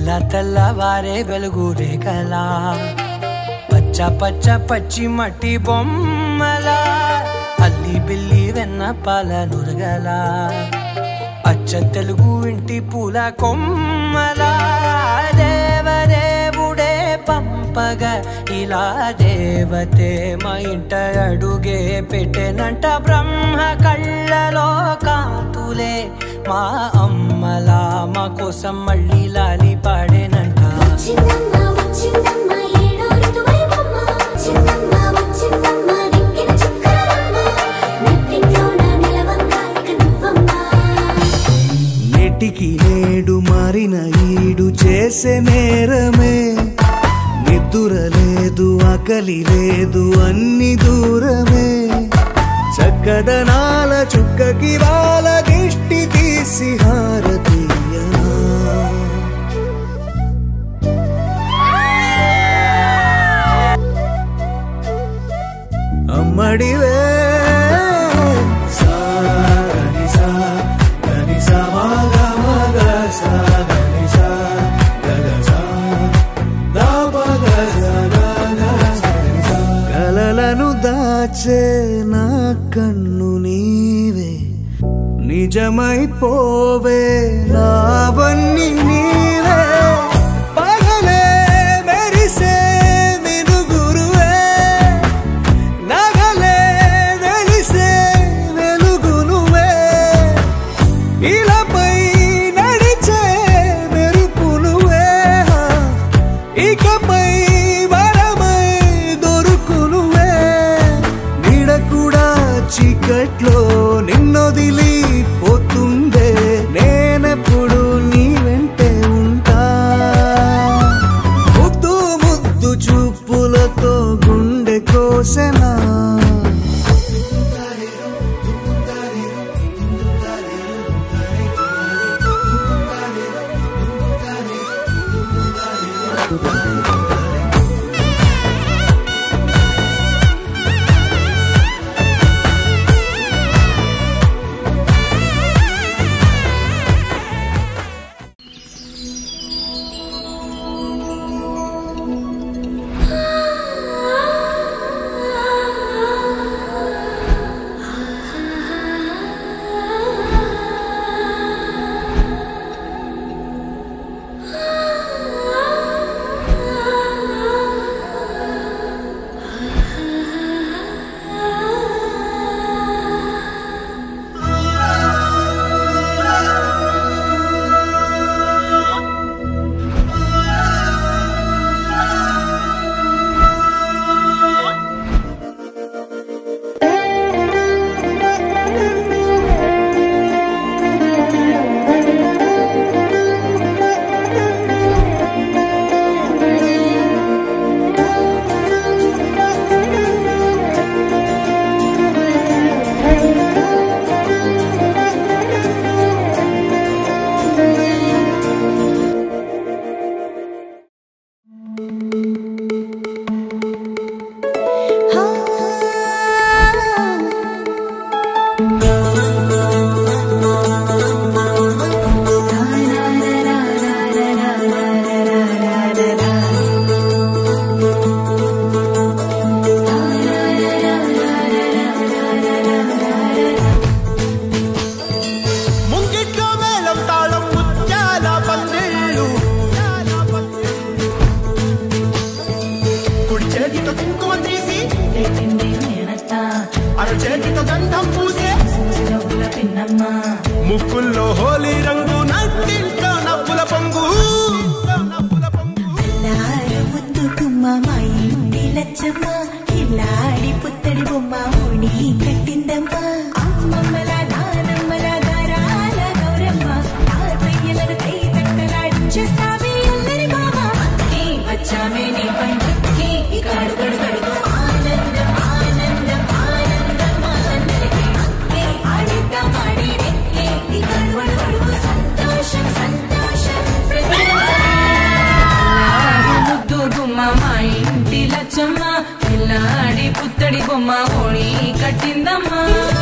తెల్ల తెల్లవారే వెలుగు రేఖలా పచ్చ పచ్చ పచ్చి మట్టి బొమ్మలా అల్లి బిల్లి వెన్న పాల నురగలా అచ్చ తెలుగు ఇంటి పూల కొమ్మలా దేవదేవుడే పంపగా ఇలా దేవతే మా ఇంట అడుగే పెట్టెనంట బ్రహ్మ కళ్ళలో కాంతులే మా అమ్మలా మా కోసం మళ్ళీ లాలి పాడేనంట వచ్చిందమ్మ వచ్చిందమ్మ ఏడో ఋతువైవమ్మ వచ్చిందమ్మ వచ్చిందమ్మ దిక్కిన చుక్కలమ్మ నెట్టింట్లోన నిలవంగ ఇక నువ్వమ్మ నెటికి నేడు మారిన ఈడు చేసే నేరమే నిద్దుర లేదు ఆకలి లేదు అన్ని దూరమే చక్కదనాల చుక్కకి వాళ్ళ దిష్టి తీసి హారతీయనా అమ్మడివే సాగని సా గని సా మగ మగ సా గని సా గగ సా దా పగ సా గగ సా గని సా. కలలను దాచే నా కన్ను నీవే నిజమైపోవే నావన్నీ నీవే పగలే మెరిసే మినుగురువే నగలే వెలిసే వెలుగు నువ్వే ఇలాపై నడిచే మెరుపు నువ్వే ఇకపై వరమై దొరుకు నువ్వే నీడ కూడా చీకట్లో నిన్నొదిలి పోతుందే నేనెప్పుడు నీ వెంటే ఉంటా ముద్దు ముద్దు చూపులతో గుండె కోసెనా ముంగిట్లో మేళం తాళం ముత్యాల పందిళ్ళు కుడి చేతితో కుంకుమ తీసి అర చేతితో గంధం పూసే ముక్కుల్లో హోలీ రంగు నట్టింట్లో నవ్వుల పొంగు నవ్వుల పొంగు తెల్లారు ముద్దు గుమ్మ మా ఇంటి లచ్చమ్మ ఇల్లాడి పుత్తడి బొమ్మ ఓడి కట్టిందమ్మ అమ్మమ్మల నానమ్మల గారాల గౌరమ్మ తాతయ్యలను కై తట్టలాడించేస్తావే అందరి బావ అక్కి వచ్చామే నీ పండుక్కి ఇక అడుగడు గడుగు ఆనందం ఆనందం ఆనందం మనందరికీ అక్కి ఆడిద్దాం ఆడిరెక్కి ఇక అడుగడు గడుగు సంతోషం సంతోషం ప్రతి ముద్దు గుమ్మ మా ఇంటి లచ్చమ్మ పిల్లాడి పుత్తడి బొమ్మ ఓడి కట్టిందమ్మా